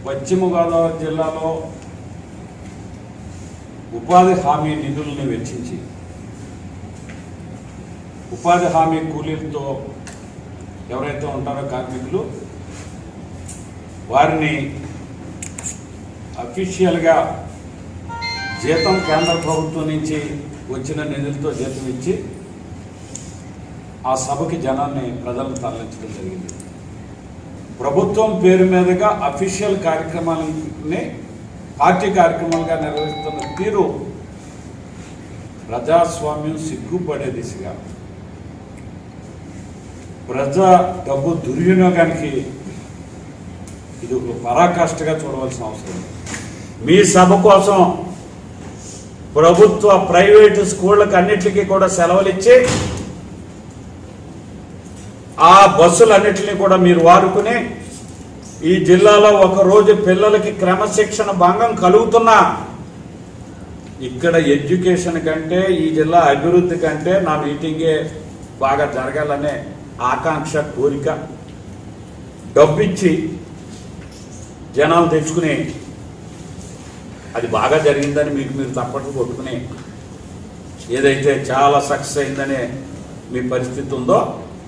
పశ్చిమ గోదావరి జిల్లాలో ఉపాధి హామీ నిధులను వెచ్చించి ఉపాధి హామీ కూలీలతో ఎవరైతే ఉంటారో కార్మికులు వారిని అఫీషియల్గా జీతం కేంద్ర ప్రభుత్వం నుంచి వచ్చిన నిధులతో జీతం ఇచ్చి ఆ సభకి జనాన్ని ప్రజలను తరలించడం జరిగింది ప్రభుత్వం పేరు మీదుగా అఫీషియల్ కార్యక్రమాలని పార్టీ కార్యక్రమాలుగా నిర్వహిస్తున్న తీరు ప్రజాస్వామ్యం సిగ్గుపడే దిశగా ప్రజా డబ్బు దుర్వినియోగానికి ఇది ఒక పరాకాష్ఠగా చూడవలసిన అవసరం ఉంది. మీ సభ కోసం ప్రభుత్వ ప్రైవేటు స్కూళ్ళకి అన్నిటికీ కూడా సెలవులు ఇచ్చి ఆ బస్సులన్నిటిని కూడా మీరు వాడుకుని ఈ జిల్లాలో ఒక రోజు పిల్లలకి క్రమశిక్షణ భంగం కలుగుతున్నా ఇక్కడ ఎడ్యుకేషన్ కంటే ఈ జిల్లా అభివృద్ధి కంటే నా మీటింగే బాగా జరగాలనే ఆకాంక్ష కోరిక డబ్బిచ్చి జనాలు తెచ్చుకుని అది బాగా జరిగిందని మీకు మీరు తప్పట్లు కొట్టుకుని ఏదైతే చాలా సక్సెస్ అయిందనే మీ పరిస్థితి ఉందో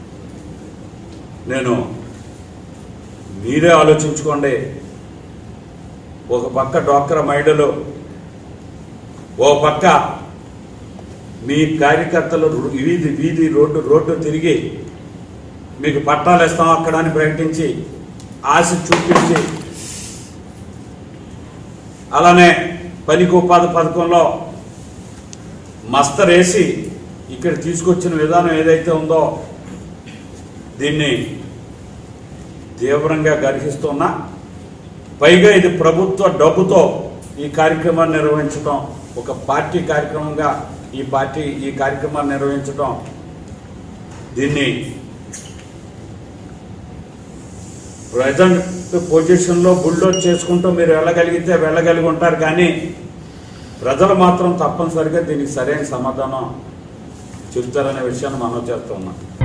నేను మీరే ఆలోచించుకోండి ఒక పక్క డాక్టర్ మహిళలు ఓ పక్క మీ కార్యకర్తలు రు- వీధి వీధి రోడ్డు రోడ్డు తిరిగి మీకు పట్టాలు ఇస్తాం అక్కడ అని ప్రకటించి ఆశ చూపించి అలానే పనికి ఉపాధి పథకంలో మస్తరేసి ఇక్కడ తీసుకొచ్చిన విధానం ఏదైతే ఉందో దీన్ని తీవ్రంగా గర్హిస్తున్నా పైగా ఇది ప్రభుత్వ డబ్బుతో ఈ కార్యక్రమాన్ని నిర్వహించడం ఒక పార్టీ కార్యక్రమంగా ఈ పార్టీ ఈ కార్యక్రమాన్ని నిర్వహించడం దీన్ని ప్రజెంట్ పొజిషన్లో బుల్డోజ్ చేసుకుంటూ మీరు వెళ్ళగలిగితే వెళ్ళగలిగి ఉంటారు కానీ ప్రజలు మాత్రం తప్పనిసరిగా దీనికి సరైన సమాధానం చెప్తారనే విషయాన్ని మనం చేస్తూ ఉన్నాం